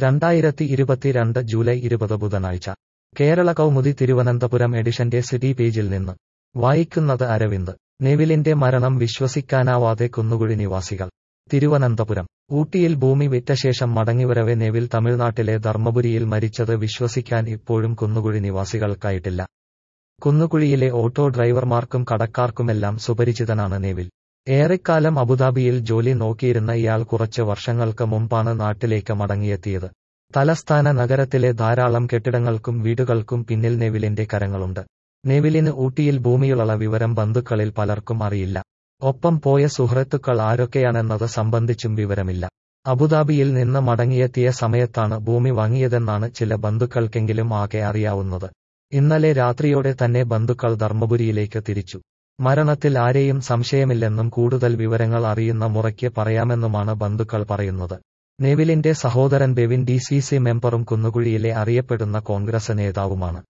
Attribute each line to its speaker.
Speaker 1: രണ്ടായിരത്തി ഇരുപത്തിരണ്ട് ജൂലൈ ഇരുപത് ബുധനാഴ്ച കേരള കൗമുദി തിരുവനന്തപുരം എഡിഷന്റെ സിറ്റി പേജിൽ നിന്ന് വായിക്കുന്നത് അരവിന്ദ് നെവിലിന്റെ മരണം വിശ്വസിക്കാനാവാതെ കുന്നുകുഴി നിവാസികൾ തിരുവനന്തപുരം ഊട്ടിയിൽ ഭൂമി വിറ്റശേഷം മടങ്ങിവരവെ നെവിൽ തമിഴ്നാട്ടിലെ ധർമ്മപുരിയിൽ മരിച്ചത് വിശ്വസിക്കാൻ ഇപ്പോഴും കുന്നുകുഴി നിവാസികൾക്കായിട്ടില്ല കുന്നുകുഴിയിലെ ഓട്ടോ ഡ്രൈവർമാർക്കും കടക്കാർക്കുമെല്ലാം സുപരിചിതനാണ് നെവിൽ ഏറെക്കാലം അബുദാബിയിൽ ജോലി നോക്കിയിരുന്ന ഇയാൾ കുറച്ച് വർഷങ്ങൾക്ക് മുമ്പാണ് നാട്ടിലേക്ക് മടങ്ങിയെത്തിയത് തലസ്ഥാന നഗരത്തിലെ ധാരാളം കെട്ടിടങ്ങൾക്കും വീടുകൾക്കും പിന്നിൽ നെവിലിന്റെ കരങ്ങളുണ്ട് നെവിലിന് ഊട്ടിയിൽ ഭൂമിയുള്ള വിവരം ബന്ധുക്കളിൽ പലർക്കും അറിയില്ല ഒപ്പം പോയ സുഹൃത്തുക്കൾ ആരൊക്കെയാണെന്നത് സംബന്ധിച്ചും വിവരമില്ല അബുദാബിയിൽ നിന്ന് മടങ്ങിയെത്തിയ സമയത്താണ് ഭൂമി വാങ്ങിയതെന്നാണ് ചില ബന്ധുക്കൾക്കെങ്കിലും ആകെ അറിയാവുന്നത് ഇന്നലെ രാത്രിയോടെ തന്നെ ബന്ധുക്കൾ ധർമ്മപുരിയിലേക്ക് തിരിച്ചു മരണത്തിൽ ആരെയും സംശയമില്ലെന്നും കൂടുതൽ വിവരങ്ങൾ അറിയുന്ന മുറയ്ക്ക് പറയാമെന്നുമാണ് ബന്ധുക്കൾ പറയുന്നത് നെവിലിന്റെ സഹോദരൻ ബെവിൻ ഡി സി സി മെമ്പറും കുന്നുകുഴിയിലെ അറിയപ്പെടുന്ന കോൺഗ്രസ് നേതാവുമാണ്